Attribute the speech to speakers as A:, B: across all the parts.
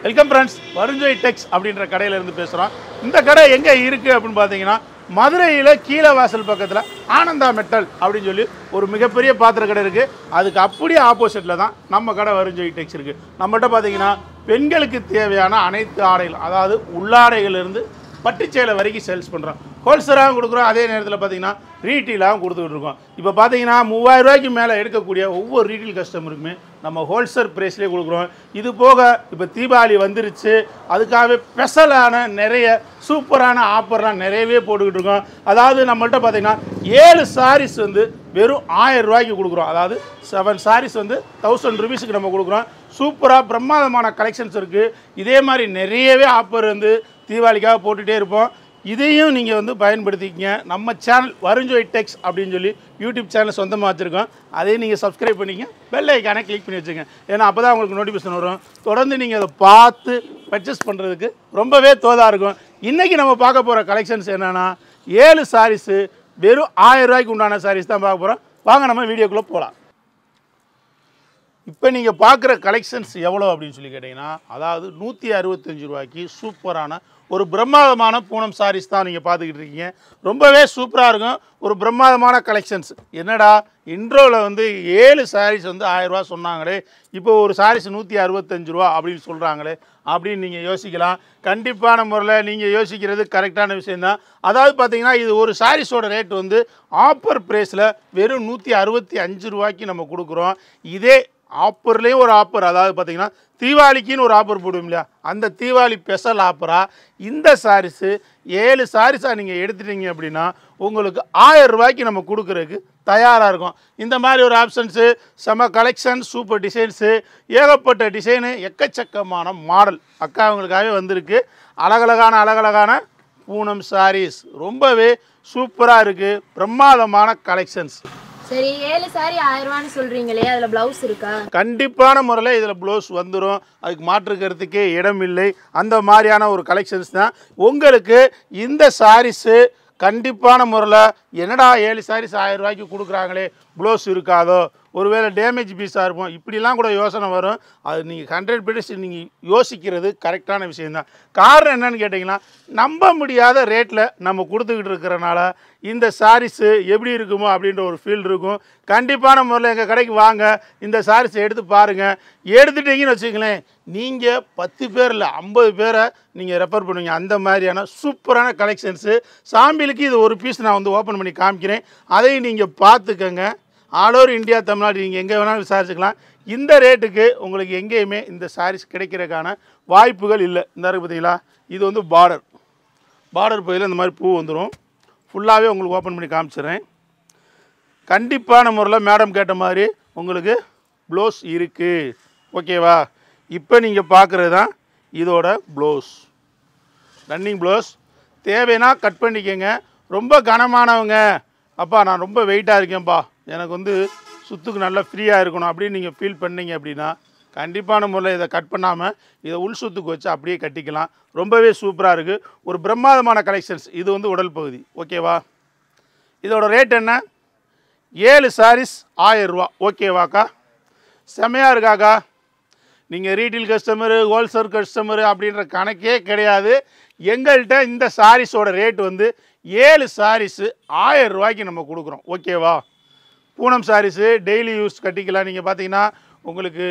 A: Welcome friends வருஞ்சோய் டெக்ஸ் அப்படின்ற கடையில இருந்து பேசுகிறோம் இந்த கடை எங்கே இருக்குது அப்படின்னு பார்த்தீங்கன்னா மதுரையில் கீழே வாசல் பக்கத்தில் ஆனந்தா மெட்டல் அப்படின்னு சொல்லி ஒரு மிகப்பெரிய பாத்திர கடை இருக்குது அதுக்கு அப்படியே ஆப்போசிட்டில் தான் நம்ம கடை வருஞ்சோய் டெக்ஸ் இருக்குது நம்மகிட்ட பார்த்தீங்கன்னா பெண்களுக்கு தேவையான அனைத்து ஆடைகள் அதாவது உள்ளாடைகளிலிருந்து பட்டுச்சேலை வரைக்கும் சேல்ஸ் பண்ணுறோம் ஹோல்சேலாகவும் கொடுக்குறோம் அதே நேரத்தில் பார்த்தீங்கன்னா ரீட்டெயிலாகவும் கொடுத்துக்கிட்டு இருக்கோம் இப்போ பார்த்தீங்கன்னா மூவாயிரம் ரூபாய்க்கு மேலே எடுக்கக்கூடிய ஒவ்வொரு ரீட்டெயில் கஸ்டமருக்குமே நம்ம ஹோல்சேல் ப்ரைஸ்லேயே கொடுக்குறோம் இது போக இப்போ தீபாவளி வந்துருச்சு அதுக்காகவே ஸ்பெஷலான நிறைய சூப்பரான ஆஃபர்லாம் நிறையவே போட்டுக்கிட்டு இருக்கோம் அதாவது நம்மள்ட்ட பார்த்தீங்கன்னா ஏழு சாரீஸ் வந்து வெறும் ஆயிரம் ரூபாய்க்கு கொடுக்குறோம் அதாவது செவன் சாரீஸ் வந்து தௌசண்ட் ருபீஸுக்கு நம்ம கொடுக்குறோம் சூப்பராக பிரமாதமான கலெக்ஷன்ஸ் இருக்குது இதே மாதிரி நிறையவே ஆஃபர் வந்து தீபாவளிக்காக போட்டுகிட்டே இருப்போம் இதையும் நீங்கள் வந்து பயன்படுத்திக்கங்க நம்ம சேனல் வருஞ்சோய் டெக்ஸ் அப்படின்னு சொல்லி யூடியூப் சேனல் சொந்தமாக வச்சுருக்கோம் அதையும் நீங்கள் சப்ஸ்கிரைப் பண்ணிக்க பெல் ஐக்கானை கிளிக் பண்ணி வச்சுங்க ஏன்னா அப்போ தான் உங்களுக்கு நோட்டிஃபிகேஷன் வரும் தொடர்ந்து நீங்கள் அதை பார்த்து பர்ச்சேஸ் பண்ணுறதுக்கு ரொம்பவே தோதாக இருக்கும் இன்றைக்கி நம்ம பார்க்க போகிற கலெக்ஷன்ஸ் என்னென்னா ஏழு சாரீஸு வெறும் ஆயிரம் ரூபாய்க்கு உண்டான சாரீஸ் தான் பார்க்க போகிறோம் வாங்க நம்ம வீடியோக்குள்ளே போகலாம் இப்போ நீங்கள் பார்க்குற கலெக்ஷன்ஸ் எவ்வளோ அப்படின்னு சொல்லி கேட்டிங்கன்னா அதாவது நூற்றி அறுபத்தஞ்சு ரூபாய்க்கு சூப்பரான ஒரு பிரம்மாதமான பூனம் சாரீஸ் தான் நீங்கள் பார்த்துக்கிட்டு இருக்கீங்க ரொம்பவே சூப்பராக இருக்கும் ஒரு பிரம்மாதமான கலெக்ஷன்ஸ் என்னடா இன்ட்ரோவில் வந்து ஏழு சாரீஸ் வந்து ஆயிரரூவா சொன்னாங்களே இப்போ ஒரு சாரீஸ் நூற்றி அறுபத்தஞ்சு ரூபா அப்படின்னு சொல்கிறாங்களே அப்படின்னு நீங்கள் யோசிக்கலாம் கண்டிப்பான முறையில் நீங்கள் யோசிக்கிறது கரெக்டான விஷயந்தான் அதாவது பார்த்தீங்கன்னா இது ஒரு சாரீஸோட ரேட் வந்து ஆஃபர் ப்ரைஸில் வெறும் நூற்றி அறுபத்தி அஞ்சு ரூபாய்க்கு நம்ம கொடுக்குறோம் இதே ஆஃபர்லேயும் ஒரு ஆஃபர் அதாவது பார்த்தீங்கன்னா தீபாவளிக்குன்னு ஒரு ஆஃபர் போடுவோம் இல்லையா அந்த தீபாவளி ஸ்பெஷல் ஆஃபராக இந்த சாரீஸு ஏழு சாரீஸாக நீங்கள் எடுத்துட்டீங்க அப்படின்னா உங்களுக்கு ஆயிரம் ரூபாய்க்கு நம்ம கொடுக்குறதுக்கு தயாராக இருக்கும் இந்த மாதிரி ஒரு ஆப்ஷன்ஸு செம கலெக்ஷன் சூப்பர் டிசைன்ஸு ஏகப்பட்ட டிசைனு எக்கச்சக்கமான மாடல் அக்கா அவங்களுக்காகவே வந்திருக்கு அழகழகான அழகழகான பூனம் சாரீஸ் ரொம்பவே சூப்பராக இருக்குது பிரமாதமான கலெக்ஷன்ஸ்
B: சரி ஏழு சாரி ஆயிரம் ரூபான்னு சொல்றீங்களே அதுல பிளவுஸ் இருக்கா
A: கண்டிப்பான முறையில் இதில் ப்ளவுஸ் வந்துடும் அதுக்கு மாற்றுக்கிறதுக்கே இடம் இல்லை அந்த மாதிரியான ஒரு கலெக்ஷன்ஸ் தான் உங்களுக்கு இந்த சாரீஸு கண்டிப்பான முறையில் என்னடா ஏழு சாரீஸ் ஆயிரம் ரூபாய்க்கு கொடுக்குறாங்களே ப்ளவுஸ் இருக்காதோ ஒருவேளை டேமேஜ் பீஸாக இருக்கும் இப்படிலாம் கூட யோசனை வரும் அது நீங்கள் ஹண்ட்ரட் பர்சன்ட் நீங்கள் யோசிக்கிறது கரெக்டான விஷயந்தான் காரணம் என்னன்னு கேட்டிங்கன்னா நம்ப முடியாத ரேட்டில் நம்ம கொடுத்துக்கிட்டு இருக்கிறனால இந்த சாரீஸு எப்படி இருக்குமோ அப்படின்ற ஒரு ஃபீல் இருக்கும் கண்டிப்பான முறையில் எங்கள் கடைக்கு வாங்க இந்த சாரீஸை எடுத்து பாருங்கள் எடுத்துட்டீங்கன்னு வச்சுங்களேன் நீங்கள் பத்து பேர் இல்லை ஐம்பது பேரை நீங்கள் ரெஃபர் பண்ணுவீங்க அந்த மாதிரியான சூப்பரான கலெக்ஷன்ஸு சாம்பிளுக்கு இது ஒரு பீஸ் நான் வந்து ஓப்பன் பண்ணி காமிக்கிறேன் அதையும் நீங்கள் பார்த்துக்கங்க ஆல் ஓவர் இந்தியா தமிழ்நாடு நீங்கள் எங்கே வேணாலும் விசாரிச்சுக்கலாம் இந்த ரேட்டுக்கு உங்களுக்கு எங்கேயுமே இந்த சாரீஸ் கிடைக்கிறதுக்கான வாய்ப்புகள் இல்லை இந்த இருக்கு பார்த்தீங்களா இது வந்து பார்டர் பார்டர் பகுதியில் இந்த மாதிரி பூ வந்துடும் ஃபுல்லாகவே உங்களுக்கு ஓப்பன் பண்ணி காமிச்சிடுறேன் கண்டிப்பான முறையில் மேடம் கேட்ட மாதிரி உங்களுக்கு ப்ளவுஸ் இருக்குது ஓகேவா இப்போ நீங்கள் பார்க்குறது தான் இதோட ப்ளவுஸ் ரன்னிங் ப்ளவுஸ் தேவைன்னா கட் பண்ணிக்கோங்க ரொம்ப கனமானவங்க அப்பா நான் ரொம்ப வெயிட்டாக இருக்கேன்ப்பா எனக்கு வந்து சுத்துக்கு நல்லா ஃப்ரீயாக இருக்கணும் அப்படின்னு நீங்கள் ஃபீல் பண்ணீங்க அப்படின்னா கண்டிப்பான முறையில் இதை கட் பண்ணாமல் இதை உள் சுத்துக்கு வச்சு அப்படியே கட்டிக்கலாம் ரொம்பவே சூப்பராக இருக்குது ஒரு பிரம்மாதமான கலெக்ஷன்ஸ் இது வந்து உடல் பகுதி ஓகேவா இதோட ரேட் என்ன ஏழு சாரீஸ் ஆயிரரூவா ஓகேவாக்கா செமையாக இருக்காக்கா நீங்கள் ரீட்டெயில் கஸ்டமரு ஹோல்சேல் கஸ்டமரு அப்படின்ற கணக்கே கிடையாது எங்கள்கிட்ட இந்த சாரீஸோட ரேட் வந்து ஏழு சாரீஸு ஆயிரம் ரூபாய்க்கு நம்ம கொடுக்குறோம் ஓகேவா பூனம் சாரீஸு டெய்லி யூஸ் கட்டிக்கலாம் நீங்கள் பார்த்தீங்கன்னா உங்களுக்கு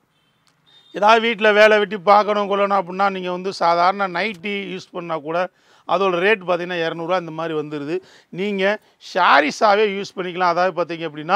A: ஏதாவது வீட்டில் வேலை வெட்டி பார்க்கணும் கொள்ளணும் அப்படின்னா நீங்கள் வந்து சாதாரண நைட்டி யூஸ் பண்ணால் கூட அதோட ரேட் பார்த்தீங்கன்னா இரநூறுவா இந்த மாதிரி வந்துடுது நீங்கள் ஷாரிஸாகவே யூஸ் பண்ணிக்கலாம் அதாவது பார்த்தீங்க அப்படின்னா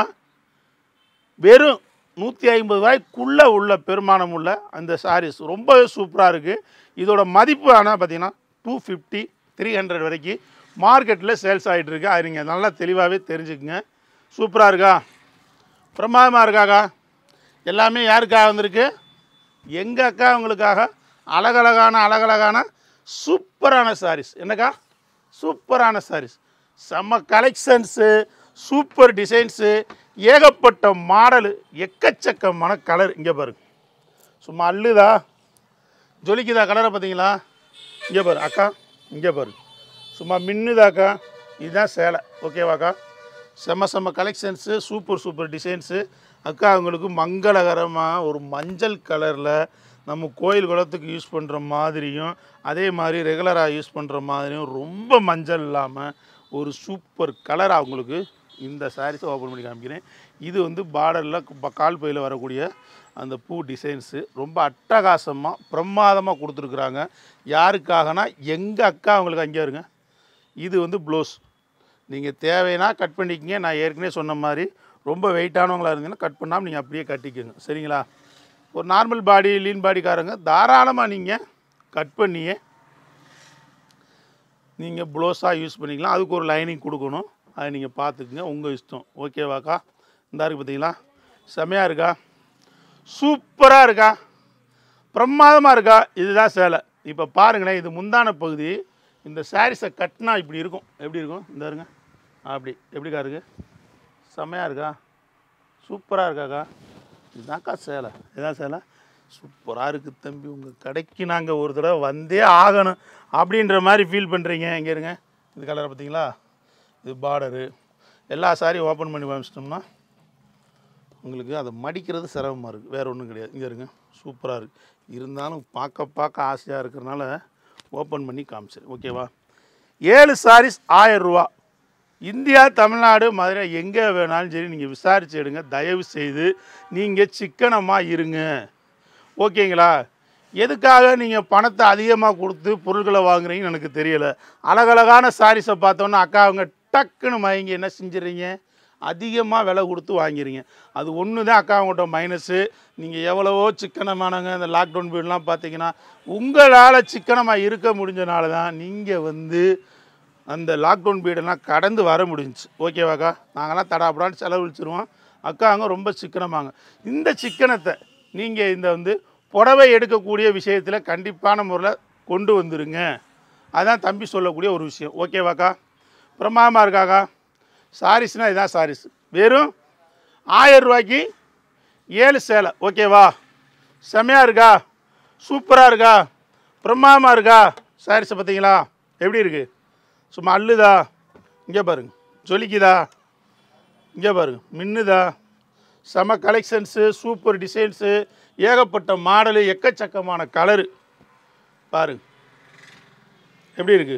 A: வெறும் நூற்றி ஐம்பது ரூபாய்க்குள்ளே உள்ள பெருமானம் உள்ள அந்த சாரீஸ் ரொம்பவே சூப்பராக இருக்குது இதோட மதிப்பு ஆனால் பார்த்தீங்கன்னா டூ ஃபிஃப்டி த்ரீ ஹண்ட்ரட் வரைக்கும் மார்க்கெட்டில் சேல்ஸ் ஆகிட்டு இருக்கு அது நீங்கள் நல்லா தெளிவாகவே தெரிஞ்சுக்குங்க சூப்பராக இருக்கா பிரமாதமாக இருக்காக்கா எல்லாமே யாருக்காக வந்திருக்கு எங்கள் அக்கா உங்களுக்காக அழகழகான அழகழகான சூப்பரான சாரீஸ் என்னக்கா சூப்பரான சாரீஸ் செம்ம கலெக்ஷன்ஸு சூப்பர் டிசைன்ஸு ஏகப்பட்ட மாடலு எக்கச்சக்கமான கலர் இங்கே பாருங்க சும்மா அள்ளுதா ஜொலிக்குதா கலரை பார்த்தீங்களா இங்கே பாரு அக்கா இங்கே பாரு சும்மா மின்னுதாக்கா இதுதான் சேலை ஓகேவாக்கா செம்ம செம்ம கலெக்ஷன்ஸு சூப்பர் சூப்பர் டிசைன்ஸு அக்கா அவங்களுக்கு மங்களகரமாக ஒரு மஞ்சள் கலரில் நம்ம கோயில் குளத்துக்கு யூஸ் பண்ணுற மாதிரியும் அதே மாதிரி ரெகுலராக யூஸ் பண்ணுற மாதிரியும் ரொம்ப மஞ்சள் இல்லாமல் ஒரு சூப்பர் கலராக உங்களுக்கு இந்த சாரீஸை ஓப்பன் பண்ணி காமிக்கிறேன் இது வந்து பார்டரில் கால் பையில் வரக்கூடிய அந்த பூ டிசைன்ஸு ரொம்ப அட்டகாசமாக பிரமாதமாக கொடுத்துருக்குறாங்க யாருக்காகனா எங்கள் அக்கா அவங்களுக்கு அங்கே இருங்க இது வந்து ப்ளவுஸ் நீங்கள் தேவைன்னா கட் பண்ணிக்கங்க நான் ஏற்கனவே சொன்ன மாதிரி ரொம்ப வெயிட்டானவங்களா இருந்தீங்கன்னா கட் பண்ணாமல் நீங்கள் அப்படியே கட்டிக்கோங்க சரிங்களா ஒரு நார்மல் பாடி லீன் பாடிக்காரங்க தாராளமாக நீங்கள் கட் பண்ணியே நீங்கள் ப்ளவுஸாக யூஸ் பண்ணிக்கலாம் அதுக்கு ஒரு லைனிங் கொடுக்கணும் அதை நீங்கள் பார்த்துக்குங்க உங்கள் இஷ்டம் ஓகேவாக்கா இந்த இருக்கு பார்த்தீங்களா செமையாக இருக்கா சூப்பராக இருக்கா பிரமாதமாக இருக்கா இதுதான் சேலை இப்போ பாருங்களேன் இது முந்தான பகுதி இந்த சாரீஸை கட்டினா இப்படி இருக்கும் எப்படி இருக்கும் இந்த இருங்க அப்படி எப்படிக்கா இருக்கு செமையாக இருக்கா சூப்பராக இருக்காக்கா இதுதான்க்கா சேலை இதுதான் சேலை சூப்பராக இருக்குது தம்பி உங்கள் கடைக்கு நாங்கள் ஒரு தடவை வந்தே ஆகணும் அப்படின்ற மாதிரி ஃபீல் பண்ணுறீங்க இங்கே இருங்க இது கலரை பார்த்தீங்களா இது பார்டரு எல்லா சாரியும் ஓப்பன் பண்ணி காமிச்சிட்டோம்னா உங்களுக்கு அதை மடிக்கிறது சிரமமாக இருக்குது வேறு ஒன்றும் கிடையாது இங்கே இருங்க சூப்பராக இருக்குது இருந்தாலும் பார்க்க பார்க்க ஆசையாக இருக்கிறனால ஓப்பன் பண்ணி காமிச்சிரு ஓகேவா ஏழு சாரீஸ் ஆயிரம் ரூபா இந்தியா தமிழ்நாடு மதுரை எங்கே வேணாலும் சரி நீங்கள் விசாரிச்சு எடுங்க தயவு செய்து நீங்கள் சிக்கனமாக இருங்க ஓகேங்களா எதுக்காக நீங்கள் பணத்தை அதிகமாக கொடுத்து பொருட்களை வாங்குறீங்கன்னு எனக்கு தெரியலை அழகழகான சாரீஸை பார்த்தோன்னா அக்கா அவங்க டக்குன்னு மயங்கி என்ன செஞ்சிடுறீங்க அதிகமாக விலை கொடுத்து வாங்கிறீங்க அது ஒன்று தான் அக்கா அவங்கள்ட்ட மைனஸு நீங்கள் எவ்வளவோ சிக்கனமானவங்க இந்த லாக்டவுன் பீரியட்லாம் பார்த்தீங்கன்னா உங்களால் சிக்கனமாக இருக்க முடிஞ்சனால தான் நீங்கள் வந்து அந்த லாக்டவுன் பீரியடெல்லாம் கடந்து வர முடிஞ்சுச்சு ஓகேவாக்கா நாங்களாம் தடாபடான்னு செலவழிச்சிருவோம் அக்கா அங்கே ரொம்ப சிக்கனமாங்க இந்த சிக்கனத்தை நீங்கள் இந்த வந்து புடவை எடுக்கக்கூடிய விஷயத்தில் கண்டிப்பான முறையில் கொண்டு வந்துருங்க அதான் தம்பி சொல்லக்கூடிய ஒரு விஷயம் ஓகேவாக்கா பிரமாதமாக இருக்காக்கா சாரீஸ்னால் இதான் சாரீஸ் வெறும் ஆயிரம் ரூபாய்க்கு ஏழு சேலை ஓகேவா செமையாக இருக்கா சூப்பராக இருக்கா பிரமாதமாக இருக்கா சாரீஸை பார்த்தீங்களா எப்படி இருக்குது சும்மா அள்ளுதா இங்கே பாருங்க ஜொலிக்குதா இங்கே பாருங்க மின்னுதா செம கலெக்ஷன்ஸு சூப்பர் டிசைன்ஸு ஏகப்பட்ட மாடலு எக்கச்சக்கமான கலரு பாருங்க எப்படி இருக்கு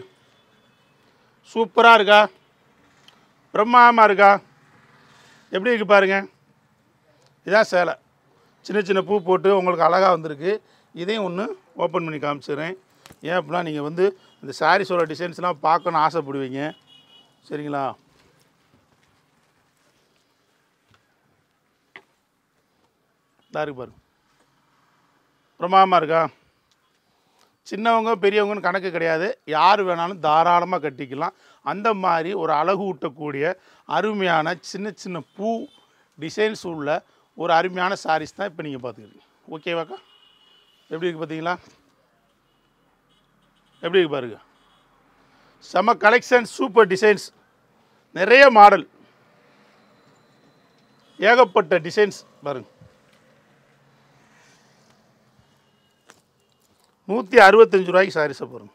A: சூப்பராக இருக்கா பிரம்மாண்டமாக இருக்கா எப்படி இருக்கு பாருங்க இதான் சேலை சின்ன சின்ன பூ போட்டு உங்களுக்கு அழகாக வந்திருக்கு இதையும் ஒன்று ஓப்பன் பண்ணி காமிச்சிடுறேன் ஏன் அப்படின்னா நீங்கள் வந்து இந்த சாரீஸோட டிசைன்ஸ்லாம் பார்க்கணும்னு ஆசைப்படுவீங்க சரிங்களா இதா இருக்கு பாருங்க பிரமாதமாக இருக்கா சின்னவங்க பெரியவங்கன்னு கணக்கு கிடையாது யார் வேணாலும் தாராளமாக கட்டிக்கலாம் அந்த மாதிரி ஒரு அழகு ஊட்டக்கூடிய அருமையான சின்ன சின்ன பூ டிசைன்ஸ் உள்ள ஒரு அருமையான சாரீஸ் தான் இப்போ நீங்கள் பார்த்துக்கிறீங்க ஓகேவாக்கா எப்படி இருக்கு பார்த்தீங்களா எப்படி இருக்கு பாருங்க செம கலெக்ஷன் சூப்பர் டிசைன்ஸ் நிறைய மாடல் ஏகப்பட்ட டிசைன்ஸ் பாருங்க நூற்றி அறுபத்தஞ்சு ரூபாய்க்கு சாரீஸை பாருங்க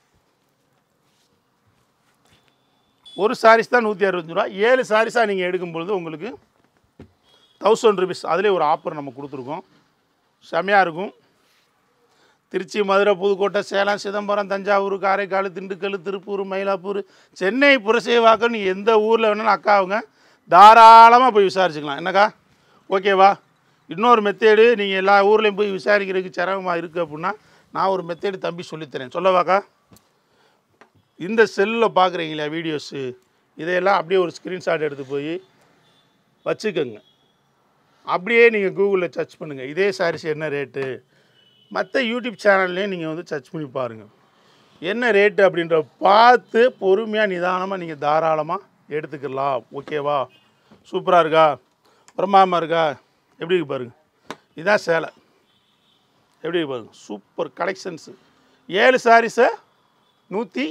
A: ஒரு சாரீஸ் தான் நூற்றி அறுபத்தஞ்சு ரூபா ஏழு சாரீஸாக நீங்கள் எடுக்கும் பொழுது உங்களுக்கு தௌசண்ட் ருபீஸ் அதிலே ஒரு ஆஃபர் நம்ம கொடுத்துருக்கோம் செமையாக இருக்கும் திருச்சி மதுரை புதுக்கோட்டை சேலம் சிதம்பரம் தஞ்சாவூர் காரைக்கால் திண்டுக்கல் திருப்பூர் மயிலாப்பூர் சென்னை புரசேவாக்கம் நீ எந்த ஊரில் வேணாலும் அக்கா அவங்க தாராளமாக போய் விசாரிச்சுக்கலாம் என்னக்கா ஓகேவா இன்னொரு மெத்தேடு நீங்கள் எல்லா ஊர்லேயும் போய் விசாரிக்கிறதுக்கு சிரமமாக இருக்குது அப்படின்னா நான் ஒரு மெத்தேடு தம்பி சொல்லித்தரேன் சொல்லவாக்கா இந்த செல்லில் பார்க்குறீங்களா வீடியோஸு இதையெல்லாம் அப்படியே ஒரு ஸ்க்ரீன்ஷாட் எடுத்து போய் வச்சுக்கோங்க அப்படியே நீங்கள் கூகுளில் சர்ச் பண்ணுங்கள் இதே சாரீஸ் என்ன ரேட்டு மற்ற யூடியூப் சேனல்லையும் நீங்கள் வந்து சர்ச் பண்ணி பாருங்கள் என்ன ரேட்டு அப்படின்ற பார்த்து பொறுமையாக நிதானமாக நீங்கள் தாராளமாக எடுத்துக்கலாம் ஓகேவா சூப்பராக இருக்கா பிரமாதமாக இருக்கா எப்படி இருக்கு பாருங்க இதான் சேலை எப்படி இருக்கு பாருங்க சூப்பர் கலெக்ஷன்ஸு ஏழு சாரீஸை நூற்றி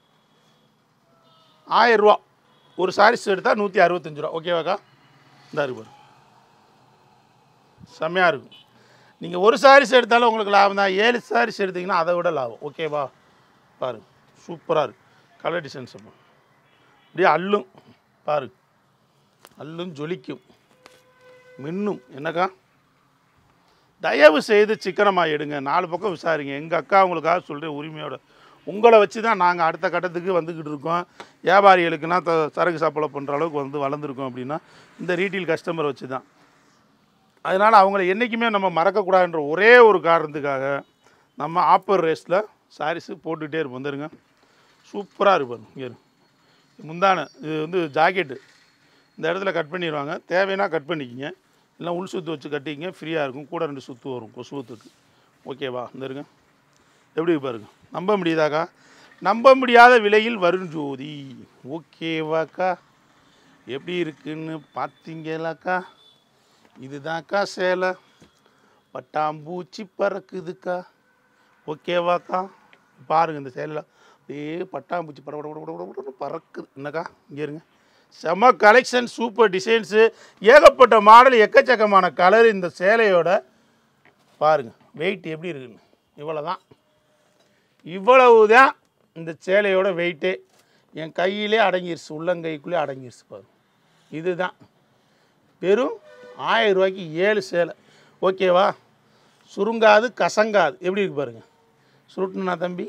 A: ஆயிரரூவா ஒரு சாரீஸ் எடுத்தால் நூற்றி அறுபத்தஞ்சு ரூபா ஓகேவாக்கா இந்த இருக்கு பாருங்க செம்மையாக இருக்கும் நீங்கள் ஒரு சாரீஸ் எடுத்தாலும் உங்களுக்கு லாபம் தான் ஏழு சாரீஸ் எடுத்தீங்கன்னா அதை விட லாபம் ஓகேவா பாருங்க சூப்பராக இருக்கு கலர் டிசைன்ஸ் அப்போ அப்படியே அள்ளும் பாருங்க அள்ளும் ஜொலிக்கும் மின்னும் என்னக்கா தயவு செய்து சிக்கனமாக எடுங்க நாலு பக்கம் விசாரிங்க எங்கள் அக்கா உங்களுக்காக சொல்கிறேன் உரிமையோட உங்களை வச்சு தான் நாங்கள் அடுத்த கட்டத்துக்கு வந்துக்கிட்டு இருக்கோம் வியாபாரிகளுக்குனா த சரக்கு சாப்பிட பண்ணுற அளவுக்கு வந்து வளர்ந்துருக்கோம் அப்படின்னா இந்த ரீட்டெயில் கஸ்டமரை வச்சு தான் அதனால் அவங்கள என்றைக்குமே நம்ம மறக்கக்கூடாதுன்ற ஒரே ஒரு காரணத்துக்காக நம்ம ஆப்பர் ரேஸில் சாரீஸு போட்டுக்கிட்டே இருப்போம் வந்துருங்க சூப்பராக இருப்பாங்க இங்கே இரு. முந்தான இது வந்து ஜாக்கெட்டு இந்த இடத்துல கட் பண்ணிடுவாங்க தேவைன்னா கட் பண்ணிக்கிங்க இல்லை உள் சுத்து வச்சு கட்டிக்கிங்க ஃப்ரீயாக இருக்கும் கூட ரெண்டு சுத்து வரும் கொசுவத்துக்கு ஓகேவா இந்த இருங்க எப்படி இருக்கு பாருங்க நம்ப முடியுதாக்கா நம்ப முடியாத விலையில் வரும் ஜோதி ஓகேவாக்கா எப்படி இருக்குன்னு பார்த்தீங்களாக்கா இதுதான்க்கா சேலை பட்டாம்பூச்சி பறக்குதுக்கா ஓகேவாக்கா பாருங்க இந்த சேலையில் அப்படியே பட்டாம்பூச்சி பட பட பட பட பட பட பறக்குது என்னக்கா இங்கே இருங்க செம கலெக்ஷன் சூப்பர் டிசைன்ஸு ஏகப்பட்ட மாடல் எக்கச்சக்கமான கலர் இந்த சேலையோட பாருங்க வெயிட் எப்படி இருக்குன்னு இவ்வளோ தான் இவ்வளவு தான் இந்த சேலையோட வெயிட்டே என் கையிலே அடங்கிருச்சு உள்ளங்கைக்குள்ளே அடங்கிருச்சு பாருங்க இதுதான் வெறும் ஆயிரம் ரூபாய்க்கு ஏழு சேலை ஓகேவா சுருங்காது கசங்காது எப்படி இருக்கு பாருங்க சுருட்டுனா தம்பி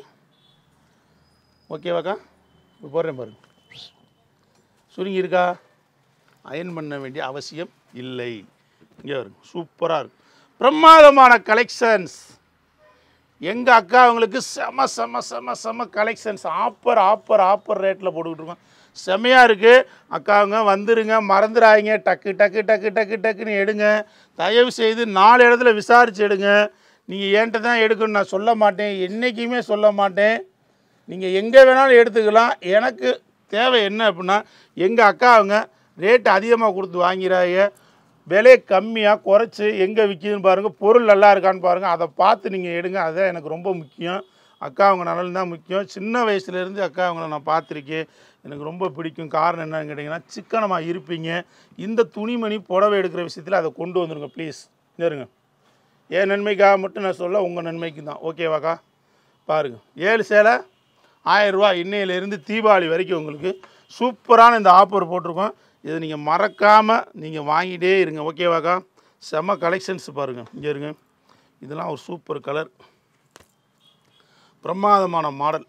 A: ஓகேவாக்கா இப்போ போடுறேன் பாருங்க சுருங்கி இருக்கா அயன் பண்ண வேண்டிய அவசியம் இல்லை இங்கே வருங்க சூப்பராக இருக்கு பிரமாதமான கலெக்ஷன்ஸ் எங்கள் அக்கா அவங்களுக்கு செம செம செம செம கலெக்ஷன்ஸ் ஆப்பர் ஆப்பர் ஆப்பர் ரேட்டில் போட்டுக்கிட்டு இருக்கோம் செமையாக இருக்குது அக்காவுங்க வந்துருங்க மறந்துடாதீங்க டக்கு டக்கு டக்கு டக்கு டக்குன்னு எடுங்க தயவு செய்து நாலு இடத்துல விசாரிச்சு எடுங்க நீங்கள் என்கிட்ட தான் எடுக்கணும்னு நான் சொல்ல மாட்டேன் என்றைக்குமே சொல்ல மாட்டேன் நீங்கள் எங்கே வேணாலும் எடுத்துக்கலாம் எனக்கு தேவை என்ன அப்படின்னா எங்கள் அக்கா அவங்க ரேட்டு அதிகமாக கொடுத்து வாங்கிறாங்க விலை கம்மியாக குறைச்சி எங்கே விற்கிதுன்னு பாருங்கள் பொருள் நல்லா இருக்கான்னு பாருங்கள் அதை பார்த்து நீங்கள் எடுங்க அதுதான் எனக்கு ரொம்ப முக்கியம் அக்கா அவங்க நலன் தான் முக்கியம் சின்ன வயசுலேருந்து அக்கா அவங்கள நான் பார்த்துருக்கேன் எனக்கு ரொம்ப பிடிக்கும் காரணம் என்னன்னு கேட்டிங்கன்னா சிக்கனமாக இருப்பீங்க இந்த துணிமணி புடவை எடுக்கிற விஷயத்தில் அதை கொண்டு வந்துருங்க ப்ளீஸ் இருங்க என் நன்மைக்காக மட்டும் நான் சொல்ல உங்கள் நன்மைக்கு தான் ஓகேவாக்கா பாருங்கள் ஏழு சேலை ஆயிரரூவா இன்னையிலேருந்து தீபாவளி வரைக்கும் உங்களுக்கு சூப்பரான இந்த ஆஃபர் போட்டிருக்கோம் இதை நீங்கள் மறக்காமல் நீங்கள் வாங்கிட்டே இருங்க ஓகேவாக்கா செம்ம கலெக்ஷன்ஸ் பாருங்கள் இங்கே இருங்க இதெல்லாம் ஒரு சூப்பர் கலர் பிரமாதமான மாடல்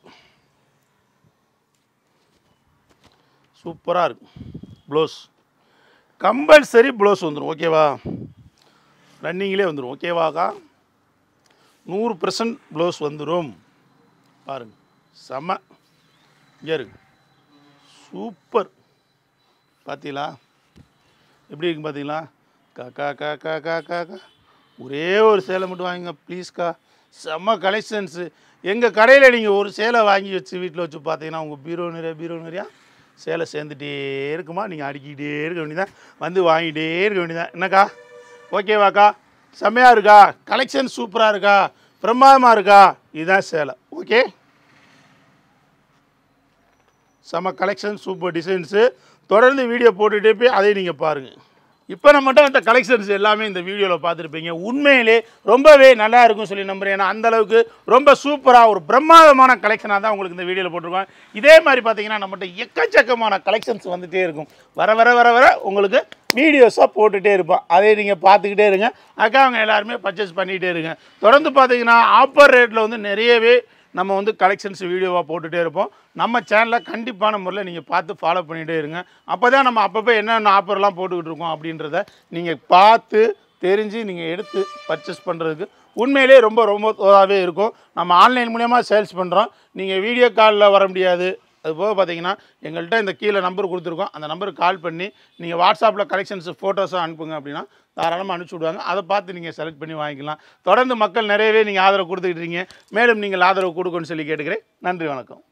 A: சூப்பராக இருக்கு ப்ளவுஸ் கம்பல்சரி ப்ளவுஸ் வந்துடும் ஓகேவா ரன்னிங்லேயே வந்துடும் ஓகேவாக்கா நூறு பர்சன்ட் ப்ளவுஸ் வந்துடும் பாருங்க செம இங்கே இருக்கு சூப்பர் பார்த்தீங்களா எப்படி இருக்கு பார்த்தீங்களா கா கா கா கா கா கா கா ஒரே ஒரு சேலை மட்டும் வாங்குங்க ப்ளீஸ்க்கா செம்ம கலெக்ஷன்ஸு எங்கள் கடையில் நீங்கள் ஒரு சேலை வாங்கி வச்சு வீட்டில் வச்சு பார்த்தீங்கன்னா உங்கள் பீரோ நிறைய பீரோ நிறையா சேலை சேர்ந்துட்டே இருக்குமா நீங்கள் அடிக்கிட்டே இருக்க வேண்டியதான் வந்து வாங்கிட்டே இருக்க வேண்டியதான் என்னக்கா ஓகேவாக்கா செம்மையாக இருக்கா கலெக்ஷன் சூப்பராக இருக்கா பிரமாதமாக இருக்கா இதுதான் சேலை ஓகே செம கலெக்ஷன் சூப்பர் டிசைன்ஸு தொடர்ந்து வீடியோ போட்டுகிட்டே போய் அதை நீங்கள் பாருங்கள் இப்போ நம்மகிட்ட இந்த கலெக்ஷன்ஸ் எல்லாமே இந்த வீடியோவில் பார்த்துருப்பீங்க உண்மையிலே ரொம்பவே நல்லா இருக்கும் சொல்லி நம்புறேன் ஏன்னா அந்த அளவுக்கு ரொம்ப சூப்பராக ஒரு பிரம்மாதமான கலெக்ஷனாக தான் உங்களுக்கு இந்த வீடியோவில் போட்டிருக்கோம் இதே மாதிரி பார்த்தீங்கன்னா நம்மகிட்ட எக்கச்சக்கமான கலெக்ஷன்ஸ் வந்துகிட்டே இருக்கும் வர வர வர வர உங்களுக்கு வீடியோஸாக போட்டுகிட்டே இருப்போம் அதை நீங்கள் பார்த்துக்கிட்டே இருங்க அக்கா அவங்க எல்லாருமே பர்ச்சேஸ் பண்ணிகிட்டே இருங்க தொடர்ந்து பார்த்தீங்கன்னா ஆஃபர் ரேட்டில் வந்து நிறையவே நம்ம வந்து கலெக்ஷன்ஸ் வீடியோவாக போட்டுகிட்டே இருப்போம் நம்ம சேனலில் கண்டிப்பான முறையில் நீங்கள் பார்த்து ஃபாலோ பண்ணிகிட்டே இருங்க அப்போ தான் நம்ம அப்பப்போ என்னென்ன ஆஃபர்லாம் போட்டுக்கிட்டு இருக்கோம் அப்படின்றத நீங்கள் பார்த்து தெரிஞ்சு நீங்கள் எடுத்து பர்ச்சேஸ் பண்ணுறதுக்கு உண்மையிலே ரொம்ப ரொம்ப தோதாகவே இருக்கும் நம்ம ஆன்லைன் மூலியமாக சேல்ஸ் பண்ணுறோம் நீங்கள் வீடியோ காலில் வர முடியாது அது போக பார்த்தீங்கன்னா எங்கள்கிட்ட இந்த கீழே நம்பர் கொடுத்துருக்கோம் அந்த நம்பருக்கு கால் பண்ணி நீங்கள் வாட்ஸ்அப்பில் கலெக்ஷன்ஸ் ஃபோட்டோஸாக அனுப்புங்க அப்படின்னா தாராளமாக அனுப்பிச்சி விடுவாங்க அதை பார்த்து நீங்கள் செலக்ட் பண்ணி வாங்கிக்கலாம் தொடர்ந்து மக்கள் நிறையவே நீங்கள் ஆதரவு கொடுத்துக்கிட்டு இருக்கீங்க மேலும் நீங்கள் ஆதரவு கொடுக்கணும்னு சொல்லி கேட்டுக்கிறேன் நன்றி வணக்கம்